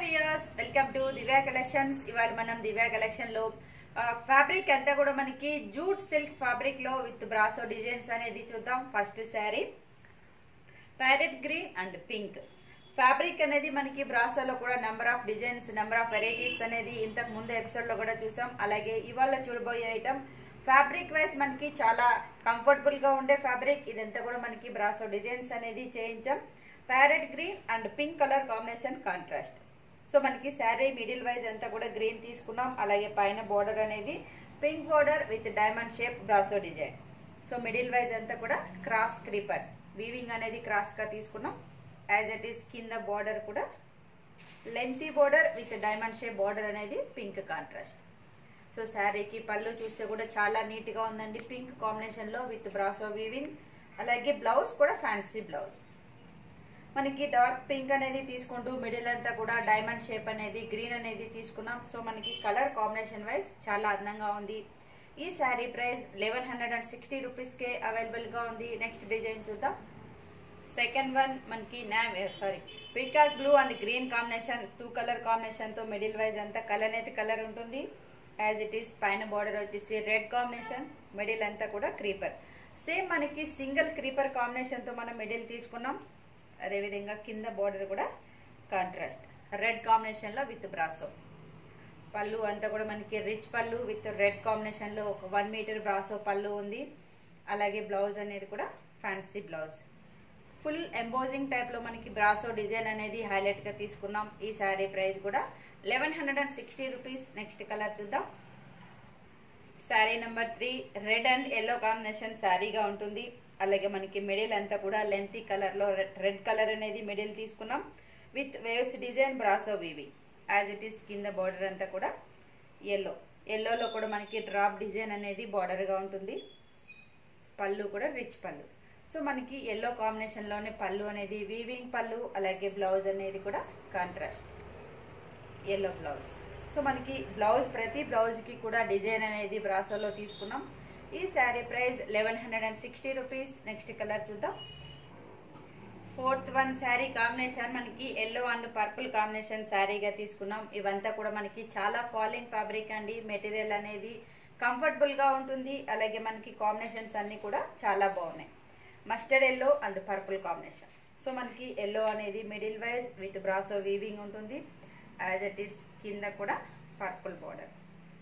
weirs welcome to Divya collections ఇవాళ మనం Divya collection లో ఫ్యాబ్రిక్ అంతా కూడా మనకి జూట్ సిల్క్ ఫ్యాబ్రిక్ లో విత్ బ్రాసో డిజైన్స్ అనేది చూద్దాం first sari parrot green and pink fabric అనేది మనకి బ్రాసోలో కూడా number of designs number of varieties అనేది ఇంతకు ముందు ఎపిసోడ్ లో కూడా చూసాం అలాగే ఇవాళ చూడబోయే ఐటమ్ ఫ్యాబ్రిక్ వైజ్ మనకి చాలా కంఫర్టబుల్ గా ఉండే ఫ్యాబ్రిక్ ఇదంతా కూడా మనకి బ్రాసో డిజైన్స్ అనేది చేయించాం parrot green and pink colour combination contrast so మనకి శారీ మిడిల్ వైజ్ అంతా కూడా గ్రీన్ తీసుకున్నాం అలాగే పైన బోర్డర్ అనేది pink border with diamond shape brasso design so middle wise అంతా కూడా క్రాస్ క్రీపర్స్ వీవింగ్ అనేది క్రాస్ గా తీసుకున్నాం యాజ్ ఇట్ ఈస్ కింద బోర్డర్ కూడా lengthy border with diamond shape border అనేది పింక్ కాంట్రాస్ట్ సో శారీకి పళ్ళు చూస్తే కూడా చాలా నీట్ గా ఉందండి పింక్ కాంబినేషన్ లో విత్ బ్రాసో వీవింగ్ అలాగే బ్లౌజ్ కూడా ఫ్యాన్సీ బ్లౌజ్ మనకి డార్క్ పింక్ అనేది తీసుకుంటూ మిడిల్ అంతా కూడా డైమండ్ షేప్ అనేది గ్రీన్ అనేది తీసుకున్నాం సో మనకి కలర్ కాంబినేషన్ వైజ్ చాలా అందంగా ఉంది ఈ sari price eleven hundred and sixty రూపీస్కే అవైలబుల్గా ఉంది నెక్స్ట్ డిజైన్ చూద్దాం సెకండ్ వన్ మనకి నామ్ sorry peacock blue and green combination two colour కాంబినేషన్తో మిడిల్ వైజ్ అంతా కలర్ అనేది కలర్ ఉంటుంది యాజ్ ఇట్ ఈస్ పైన బార్డర్ వచ్చేసి రెడ్ కాంబినేషన్ మిడిల్ అంతా కూడా క్రీపర్ సేమ్ మనకి సింగిల్ క్రీపర్ కాంబినేషన్తో మనం మిడిల్ తీసుకున్నాం అదేవిధంగా కింద బార్డర్ కూడా కాంట్రాస్ట్ రెడ్ కాంబినేషన్లో విత్ బ్రాసో పళ్ళు అంతా కూడా మనకి రిచ్ పళ్ళు విత్ రెడ్ కాంబినేషన్లో ఒక వన్ మీటర్ బ్రాసో పళ్ళు ఉంది అలాగే బ్లౌజ్ అనేది కూడా ఫ్యాన్సీ బ్లౌజ్ ఫుల్ ఎంబోజింగ్ టైప్లో మనకి బ్రాసో డిజైన్ అనేది హైలైట్గా తీసుకున్నాం ఈ శారీ ప్రైస్ కూడా eleven hundred and sixty rupees next colour చూద్దాం sari number three red and yellow combination శారీగా ఉంటుంది అలాగే మనకి మిడిల్ అంతా కూడా లెంతీ కలర్లో రెడ్ కలర్ అనేది మిడిల్ తీసుకున్నాం with waves design brasso weave as it is కింద బార్డర్ అంతా కూడా ఎల్లో ఎల్లోలో కూడా మనకి డ్రాప్ డిజైన్ అనేది బార్డర్గా ఉంటుంది పళ్ళు కూడా రిచ్ పళ్ళు సో మనకి ఎల్లో కాంబినేషన్లోనే పళ్ళు అనేది వీవింగ్ పళ్ళు అలాగే బ్లౌజ్ అనేది కూడా కాంట్రాస్ట్ ఎల్లో బ్లౌజ్ సో మనకి బ్లౌజ్ ప్రతి బ్లౌజ్కి కూడా డిజైన్ అనేది బ్రాసోలో తీసుకున్నాం ఈ sari price eleven hundred and sixty rupees next colour చూద్దాం ఫోర్త్ వన్ శారీ కాంబినేషన్ మనకి ఎల్లో అండ్ పర్పుల్ కాంబినేషన్ శారీగా తీసుకున్నాం ఇవంతా కూడా మనకి చాలా ఫాలింగ్ ఫ్యాబ్రిక్ అండి మెటీరియల్ అనేది కంఫర్టబుల్గా ఉంటుంది అలాగే మనకి కాంబినేషన్స్ అన్నీ కూడా చాలా బాగున్నాయి mustard yellow and purple combination so మనకి ఎల్లో అనేది middle wise with brasso weaving ఉంటుంది యాజ్ ఇట్ ఈస్ కింద కూడా పర్పుల్ బార్డర్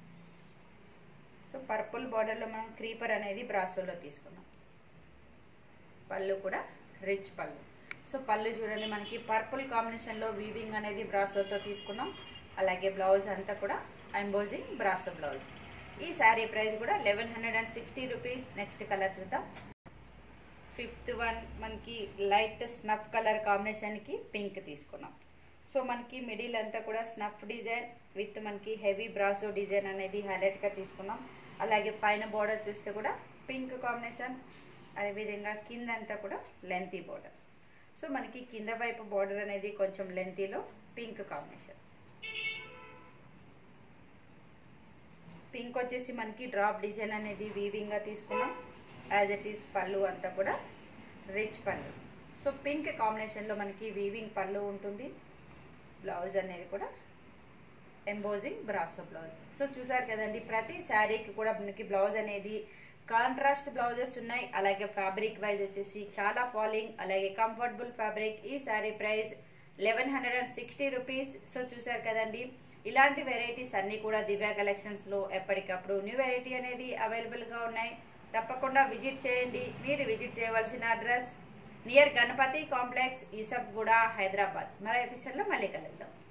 సో పర్పుల్ బార్డర్లో మనం క్రీపర్ అనేది బ్రాసోలో తీసుకున్నాం పళ్ళు కూడా రిచ్ పళ్ళు సో పళ్ళు చూడండి మనకి పర్పుల్ కాంబినేషన్లో వీవింగ్ అనేది బ్రాసోతో తీసుకున్నాం అలాగే బ్లౌజ్ అంతా కూడా ఎంబోజింగ్ బ్రాసో బ్లౌజ్ ఈ శారీ ప్రైస్ కూడా eleven hundred and sixty rupees next colour చూద్దాం ఫిఫ్త్ వన్ మనకి లైట్ స్నఫ్ కలర్ కాంబినేషన్కి పింక్ తీసుకున్నాం సో మనకి మిడిల్ అంతా కూడా స్నఫ్ డిజైన్ విత్ మనకి హెవీ బ్రాసో డిజైన్ అనేది హైలైట్గా తీసుకున్నాం అలాగే పైన బార్డర్ చూస్తే కూడా పింక్ కాంబినేషన్ అదేవిధంగా కింద అంతా కూడా లెంతీ బార్డర్ సో మనకి కింద వైపు బార్డర్ అనేది కొంచెం లెంతీలో పింక్ కాంబినేషన్ పింక్ వచ్చేసి మనకి డ్రాప్ డిజైన్ అనేది వీవింగ్గా తీసుకున్నాం యాజ్ ఇట్ ఈస్ పళ్ళు అంతా కూడా రిచ్ పళ్ళు సో పింక్ కాంబినేషన్లో మనకి వీవింగ్ పళ్ళు ఉంటుంది బ్లౌజ్ అనేది కూడా ఎంబోజింగ్ బ్రాసో బ్లౌజ్ సో చూసారు కదండి ప్రతి శారీకి కూడా మనకి బ్లౌజ్ అనేది కాంట్రాస్ట్ బ్లౌజెస్ ఉన్నాయి అలాగే ఫ్యాబ్రిక్ వైజ్ వచ్చేసి చాలా ఫాలింగ్ అలాగే కంఫర్టబుల్ ఫ్యాబ్రిక్ ఈ sari price eleven hundred and sixty rupees so చూసారు కదండి ఇలాంటి వెరైటీస్ అన్నీ కూడా దివ్య కలెక్షన్స్లో ఎప్పటికప్పుడు న్యూ వెరైటీ అనేది అవైలబుల్గా ఉన్నాయి తప్పకుండా విజిట్ చేయండి మీరు విజిట్ చేయవలసిన అడ్రస్ నియర్ గణపతి కాంప్లెక్స్ ఈసబ్గూడ హైదరాబాద్ మరో ఎపిసోడ్లో మళ్ళీ కలుద్దాం